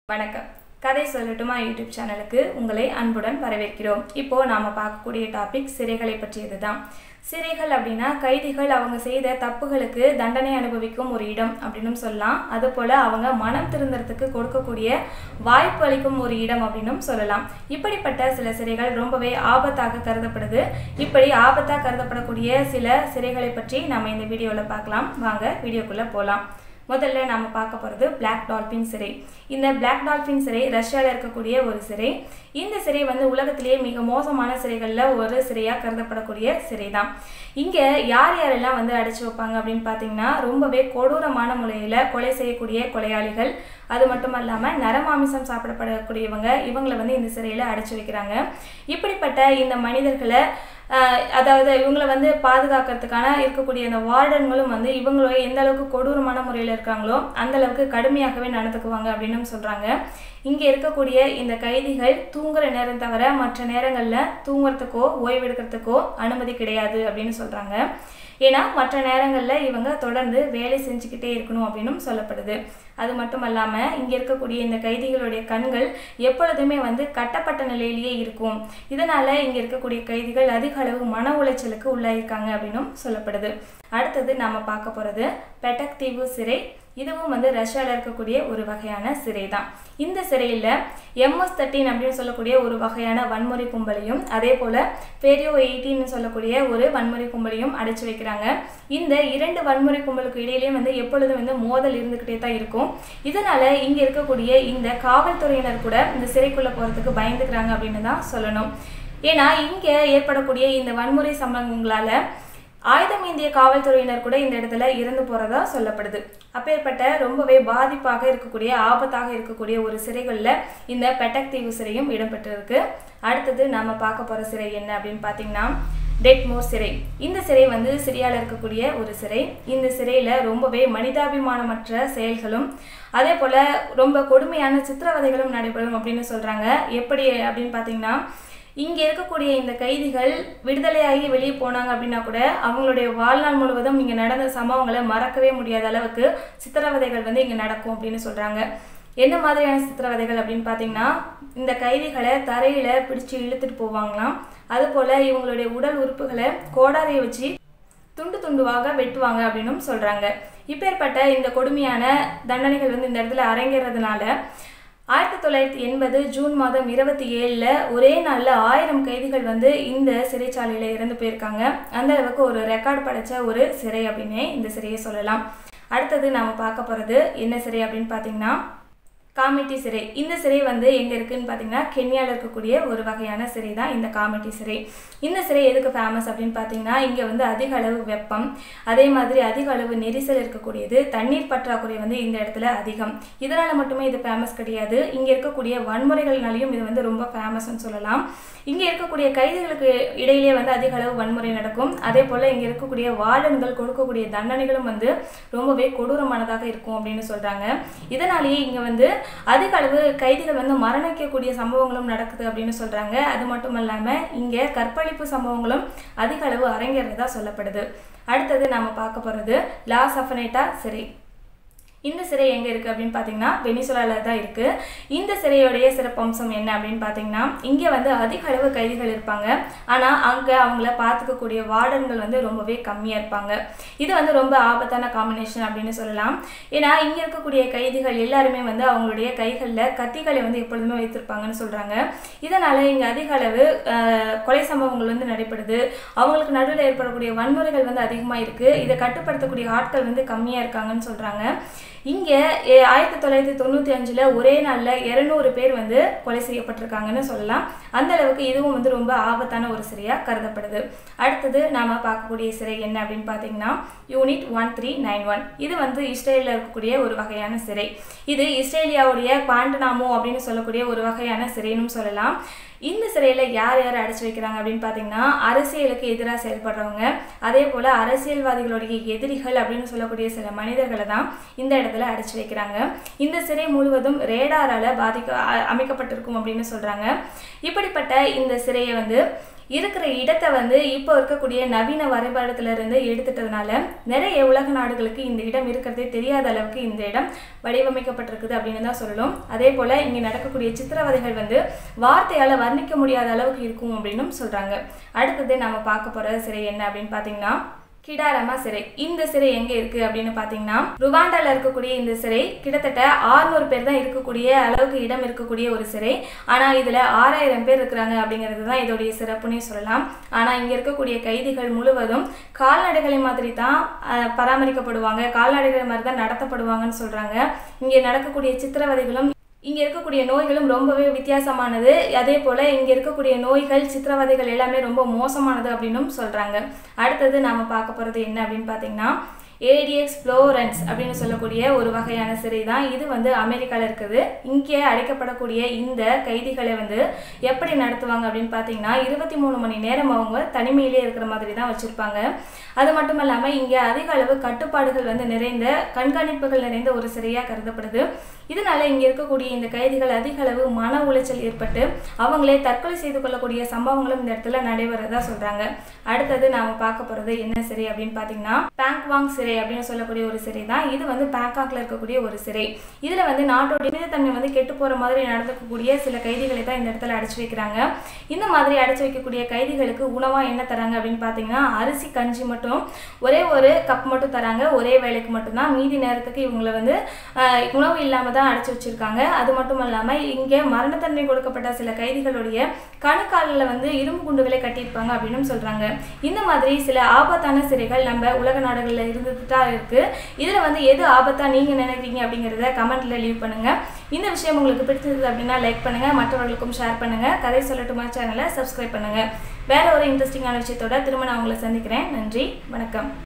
வணக்கம் கதை சொல்லட்டுமா யூடியூப் சேனலுக்கு உங்களை அன்புடன் வரவேற்கிறோம் இப்போ நாம பார்க்கக்கூடிய டாபிக் சிறைகளை பற்றியது தான் சிறைகள் அப்படின்னா கைதிகள் அவங்க செய்த தப்புகளுக்கு தண்டனை அனுபவிக்கும் ஒரு இடம் அப்படின்னு சொல்லலாம் அதுபோல அவங்க மனம் திருந்துறதுக்கு கொடுக்கக்கூடிய வாய்ப்பு அளிக்கும் ஒரு இடம் அப்படின்னும் சொல்லலாம் இப்படிப்பட்ட சில சிறைகள் ரொம்பவே ஆபத்தாக கருதப்படுது இப்படி ஆபத்தாக கருதப்படக்கூடிய சில சிறைகளை பற்றி நம்ம இந்த வீடியோவில் பார்க்கலாம் வாங்க வீடியோக்குள்ளே போகலாம் முதல்ல நம்ம பார்க்க போகிறது பிளாக் டால்பின் சிறை இந்த பிளாக் டால்பின் சிறை ரஷ்யாவில் இருக்கக்கூடிய ஒரு சிறை இந்த சிறை வந்து உலகத்திலேயே மிக மோசமான சிறைகளில் ஒரு சிறையாக கருதப்படக்கூடிய சிறை தான் இங்கே யார் யாரெல்லாம் வந்து அடைச்சி வைப்பாங்க அப்படின்னு பார்த்தீங்கன்னா ரொம்பவே கொடூரமான முறையில் கொலை செய்யக்கூடிய கொலையாளிகள் அது மட்டும் இல்லாமல் நரமாமிசம் சாப்பிடப்படக்கூடியவங்க இவங்களை வந்து இந்த சிறையில் அடைச்சி வைக்கிறாங்க இப்படிப்பட்ட இந்த மனிதர்களை ஆஹ் அதாவது இவங்களை வந்து பாதுகாக்கிறதுக்கான இருக்கக்கூடிய அந்த வார்டன்களும் வந்து இவங்கள எந்த அளவுக்கு கொடூரமான முறையில் இருக்காங்களோ அந்த அளவுக்கு கடுமையாகவே நடந்துக்குவாங்க அப்படின்னு சொல்கிறாங்க இங்கே இருக்கக்கூடிய இந்த கைதிகள் தூங்குற நேரம் தவிர மற்ற நேரங்களில் தூங்குறதுக்கோ ஓய்வெடுக்கிறதுக்கோ அனுமதி கிடையாது அப்படின்னு சொல்கிறாங்க ஏன்னா மற்ற நேரங்களில் இவங்க தொடர்ந்து வேலை செஞ்சுக்கிட்டே இருக்கணும் அப்படின்னும் சொல்லப்படுது அது மட்டும் இல்லாமல் இங்கே இருக்கக்கூடிய இந்த கைதிகளுடைய கண்கள் எப்பொழுதுமே வந்து கட்டப்பட்ட நிலையிலேயே இருக்கும் இதனால் இங்கே இருக்கக்கூடிய கைதிகள் அதிக அளவு மன உளைச்சலுக்கு உள்ளாயிருக்காங்க அப்படின்னும் சொல்லப்படுது அடுத்தது நம்ம பார்க்க போகிறது பெட்டக் தீவு சிறை இதுவும் வந்து ரஷ்யாவில் இருக்கக்கூடிய ஒரு வகையான சிறை தான் இந்த சிறையில் எம்எஸ் தேர்ட்டின் அப்படின்னு சொல்லக்கூடிய ஒரு வகையான வன்முறை கும்பலையும் அதே போல் பெரியோ எயிட்டின்னு சொல்லக்கூடிய ஒரு வன்முறை கும்பலையும் அடைச்சி வைக்கிறாங்க இந்த இரண்டு வன்முறை கும்பலுக்கு இடையிலேயே வந்து எப்பொழுதும் வந்து மோதல் இருந்துக்கிட்டே தான் இருக்கும் இதனால் இங்கே இருக்கக்கூடிய இந்த காவல்துறையினர் கூட இந்த சிறைக்குள்ளே போகிறதுக்கு பயந்துக்கிறாங்க அப்படின்னு தான் சொல்லணும் ஏன்னா இங்கே ஏற்படக்கூடிய இந்த வன்முறை சம்பவங்களால் ஆயுதம் ஏந்திய காவல்துறையினர் கூட இந்த இடத்துல இறந்து போகிறதா சொல்லப்படுது அப்பேற்பட்ட ரொம்பவே பாதிப்பாக இருக்கக்கூடிய ஆபத்தாக இருக்கக்கூடிய ஒரு சிறைகளில் இந்த பெட்டக் தீவு சிறையும் இடம்பெற்றிருக்கு அடுத்தது நாம் பார்க்க போகிற சிறை என்ன அப்படின்னு பார்த்தீங்கன்னா டெட்மோர் சிறை இந்த சிறை வந்து சிரியாவில் இருக்கக்கூடிய ஒரு சிறை இந்த சிறையில் ரொம்பவே மனிதாபிமானமற்ற செயல்களும் அதே போல் ரொம்ப கொடுமையான சித்திரவதைகளும் நடைபெறும் அப்படின்னு சொல்கிறாங்க எப்படி அப்படின்னு பார்த்தீங்கன்னா இங்கே இருக்கக்கூடிய இந்த கைதிகள் விடுதலையாகி வெளியே போனாங்க அப்படின்னா கூட அவங்களுடைய வாழ்நாள் முழுவதும் இங்கே நடந்த சம்பவங்களை மறக்கவே முடியாத அளவுக்கு சித்திரவதைகள் வந்து இங்கே நடக்கும் அப்படின்னு சொல்கிறாங்க என்ன மாதிரியான சித்திரவதைகள் அப்படின்னு பார்த்தீங்கன்னா இந்த கைதிகளை தரையில் பிடிச்சு இழுத்துட்டு போவாங்களாம் அதுபோல் இவங்களுடைய உடல் உறுப்புகளை கோடாரியை வச்சு துண்டு துண்டுவாக வெட்டுவாங்க அப்படின்னும் சொல்கிறாங்க இப்பேற்பட்ட இந்த கொடுமையான தண்டனைகள் வந்து இந்த இடத்துல அரங்கேறதுனால ஆயிரத்தி தொள்ளாயிரத்தி எண்பது ஜூன் மாதம் இருபத்தி ஏழில் ஒரே நாளில் ஆயிரம் கைதிகள் வந்து இந்த சிறைச்சாலையில் இறந்து போயிருக்காங்க அந்த அளவுக்கு ஒரு ரெக்கார்டு படைச்ச ஒரு சிறை அப்படின்னே இந்த சிறையை சொல்லலாம் அடுத்தது நாம் பார்க்க போகிறது என்ன சிறை அப்படின்னு பார்த்தீங்கன்னா காமெட்டி சிறை இந்த சிறை வந்து எங்கே இருக்குதுன்னு பார்த்தீங்கன்னா கென்யாவில் இருக்கக்கூடிய ஒரு வகையான சிறை தான் இந்த காமெட்டி சிறை இந்த சிறை எதுக்கு ஃபேமஸ் அப்படின்னு பார்த்தீங்கன்னா இங்கே வந்து அதிக அளவு வெப்பம் அதே மாதிரி அதிக அளவு நெரிசல் இருக்கக்கூடியது தண்ணீர் பற்றாக்குறை வந்து இந்த இடத்துல அதிகம் இதனால் மட்டுமே இது ஃபேமஸ் கிடையாது இங்கே இருக்கக்கூடிய வன்முறைகள்னாலையும் இது வந்து ரொம்ப ஃபேமஸ்ன்னு சொல்லலாம் இங்கே இருக்கக்கூடிய கைதிகளுக்கு இடையிலே வந்து அதிக அளவு வன்முறை நடக்கும் அதே போல் இங்கே இருக்கக்கூடிய வார்டன்கள் கொடுக்கக்கூடிய தண்டனைகளும் வந்து ரொம்பவே கொடூரமானதாக இருக்கும் அப்படின்னு சொல்கிறாங்க இதனாலேயே இங்கே வந்து அதிக அளவு கைதிகள் வந்து மரணிக்கக்கூடிய சம்பவங்களும் நடக்குது அப்படின்னு சொல்கிறாங்க அது மட்டும் இல்லாமல் இங்கே கற்பழிப்பு சம்பவங்களும் அதிக அளவு அரங்கேறதா சொல்லப்படுது அடுத்தது நாம் பார்க்க போகிறது லா சஃபனேட்டா சிறை இந்த சிறை எங்கே இருக்குது அப்படின்னு பார்த்தீங்கன்னா வெனிசுலாவில் தான் இருக்குது இந்த சிறையுடைய சிறப்பம்சம் என்ன அப்படின்னு பார்த்தீங்கன்னா இங்கே வந்து அதிக அளவு கைதிகள் இருப்பாங்க ஆனால் அங்கே அவங்கள பார்த்துக்கக்கூடிய வார்டன்கள் வந்து ரொம்பவே கம்மியாக இருப்பாங்க இது வந்து ரொம்ப ஆபத்தான காம்பினேஷன் அப்படின்னு சொல்லலாம் ஏன்னா இங்கே இருக்கக்கூடிய கைதிகள் எல்லாருமே வந்து அவங்களுடைய கைகளில் கத்திகளை வந்து எப்பொழுதுமே வைத்திருப்பாங்கன்னு சொல்கிறாங்க இதனால் இங்கே அதிக அளவு கொலை சம்பவங்கள் வந்து நடைபெறுது அவங்களுக்கு நடுவில் ஏற்படக்கூடிய வன்முறைகள் வந்து அதிகமாக இருக்குது இதை கட்டுப்படுத்தக்கூடிய ஆட்கள் வந்து கம்மியாக இருக்காங்கன்னு சொல்கிறாங்க இங்கே ஆயிரத்தி தொள்ளாயிரத்தி தொண்ணூற்றி அஞ்சில் ஒரே நாளில் இரநூறு பேர் வந்து கொலை செய்யப்பட்டிருக்காங்கன்னு சொல்லலாம் அந்த அளவுக்கு இதுவும் வந்து ரொம்ப ஆபத்தான ஒரு சிறையாக கருதப்படுது அடுத்தது நாம் பார்க்கக்கூடிய சிறை என்ன அப்படின்னு பார்த்தீங்கன்னா unit one three nine one இது வந்து இஸ்ரேலில் இருக்கக்கூடிய ஒரு வகையான சிறை இது இஸ்ரேலியாவுடைய பாண்டனாமோ அப்படின்னு சொல்லக்கூடிய ஒரு வகையான சிறைன்னு சொல்லலாம் இந்த சிறையில் யார் யார் அடைச்சி வைக்கிறாங்க அப்படின்னு பார்த்தீங்கன்னா அரசியலுக்கு எதிராக செயல்படுறவங்க அதே போல் அரசியல்வாதிகளுடைய எதிரிகள் அப்படின்னு சொல்லக்கூடிய சில மனிதர்களை தான் இந்த இடத்துல இடத்துல அடைச்சி வைக்கிறாங்க இந்த சிறை முழுவதும் ரேடாரால பாதிக்க அ- அமைக்கப்பட்டிருக்கும் அப்படின்னு சொல்றாங்க இப்படிப்பட்ட இந்த சிறையை வந்து இருக்கிற இடத்தை வந்து இப்போ இருக்கக்கூடிய நவீன வரைபடத்துல இருந்து எடுத்துட்டதுனால நிறைய உலக நாடுகளுக்கு இந்த இடம் இருக்கிறதே தெரியாத அளவுக்கு இந்த இடம் வடிவமைக்கப்பட்டிருக்குது அப்படின்னு தான் சொல்லணும் அதே போல இங்கே நடக்கக்கூடிய சித்திரவதைகள் வந்து வார்த்தையால வர்ணிக்க முடியாத அளவுக்கு இருக்கும் அப்படின்னும் சொல்றாங்க அடுத்தது நாம பார்க்க போற சிறை என்ன அப்படின்னு பார்த்தீங்கன்னா கிடாரமா சிறை இந்த சிறை எங்க இருக்கு அப்படின்னு பாத்தீங்கன்னா ருவாண்டால இருக்கக்கூடிய இந்த சிறை கிட்டத்தட்ட 600 பேர் தான் இருக்கக்கூடிய அளவுக்கு இடம் இருக்கக்கூடிய ஒரு சிறை ஆனா இதுல ஆறாயிரம் பேர் இருக்கிறாங்க அப்படிங்கிறது தான் இதோடைய சிறப்புனே சொல்லலாம் ஆனா இங்க இருக்கக்கூடிய கைதிகள் முழுவதும் கால்நடைகளை மாதிரி தான் அஹ், பராமரிக்கப்படுவாங்க கால்நடைகள் மாதிரி தான் நடத்தப்படுவாங்கன்னு சொல்றாங்க இங்க நடக்கக்கூடிய சித்திரவதைகளும் இங்கே இருக்கக்கூடிய நோய்களும் ரொம்பவே வித்தியாசமானது அதே போல் இங்கே இருக்கக்கூடிய நோய்கள் சித்திரவதைகள் எல்லாமே ரொம்ப மோசமானது அப்படின்னும் சொல்கிறாங்க அடுத்தது நாம் பார்க்க போகிறது என்ன அப்படின்னு பார்த்தீங்கன்னா ஏடிஎக்ஸ் ஃப்ளோரன்ஸ் அப்படின்னு சொல்லக்கூடிய ஒரு வகையான சிறை தான் இது வந்து அமெரிக்காவில் இருக்குது இங்கே அடைக்கப்படக்கூடிய இந்த கைதிகளை வந்து எப்படி நடத்துவாங்க அப்படின்னு பார்த்தீங்கன்னா இருபத்தி மூணு மணி நேரம் அவங்க தனிமையிலே இருக்கிற மாதிரி தான் வச்சுருப்பாங்க அது மட்டும் இல்லாமல் இங்கே அதிக அளவு கட்டுப்பாடுகள் வந்து நிறைந்த கண்காணிப்புகள் நிறைந்த ஒரு சிறையாக கருதப்படுது இதனால இங்கே இருக்கக்கூடிய இந்த கைதிகள் அதிக அளவு மன உளைச்சல் ஏற்பட்டு அவங்களே தற்கொலை செய்து கொள்ளக்கூடிய சம்பவங்களும் இந்த இடத்துல நடைபெறதா சொல்றாங்க அடுத்தது நாம பார்க்க போறது என்ன சிறை அப்படின்னு பார்த்தீங்கன்னா பேங்க்வாங் சிறை அப்படின்னு சொல்லக்கூடிய ஒரு சிறை தான் இது வந்து பேங்காக்ல இருக்கக்கூடிய ஒரு சிறை இதுல வந்து நாட்டோட நிமிதத்தன்மை வந்து கெட்டு போற மாதிரி நடந்துக்கக்கூடிய சில கைதிகளை தான் இந்த இடத்துல அடைச்சு வைக்கிறாங்க இந்த மாதிரி அடைச்சு வைக்கக்கூடிய கைதிகளுக்கு உணவா என்ன தராங்க அப்படின்னு பார்த்தீங்கன்னா அரிசி கஞ்சி மட்டும் ஒரே ஒரு கப் மட்டும் தராங்க ஒரே வேலைக்கு மட்டும்தான் மீதி நேரத்துக்கு இவங்களை வந்து ஆஹ், உணவு இல்லாம தான் அடைச்சு வச்சிருக்காங்க அது மட்டும் இல்லாம இங்கே மரண தண்டனை கொடுக்கப்பட்ட சில கைதிகளுடைய கணுக்காலில் வந்து இரும்பு குண்டுகளை கட்டியிருப்பாங்க அப்படின்னு சொல்றாங்க இந்த மாதிரி சில ஆபத்தான சிறைகள் நம்ம உலக நாடுகளில் இருந்துட்டு தான் இருக்கு இதுல வந்து எது ஆபத்தா நீங்க நினைக்கிறீங்க அப்படிங்கிறத கமெண்ட்ல லீவ் பண்ணுங்க இந்த விஷயம் உங்களுக்கு பிடிச்சிருந்தது அப்படின்னா லைக் பண்ணுங்க மற்றவர்களுக்கும் ஷேர் பண்ணுங்க கதை சொல்லட்டுமா சேனலை சப்ஸ்கிரைப் பண்ணுங்க வேற ஒரு இன்ட்ரெஸ்டிங்கான விஷயத்தோட திரும்ப நான் உங்களை சந்திக்கிறேன் நன்றி வணக்கம்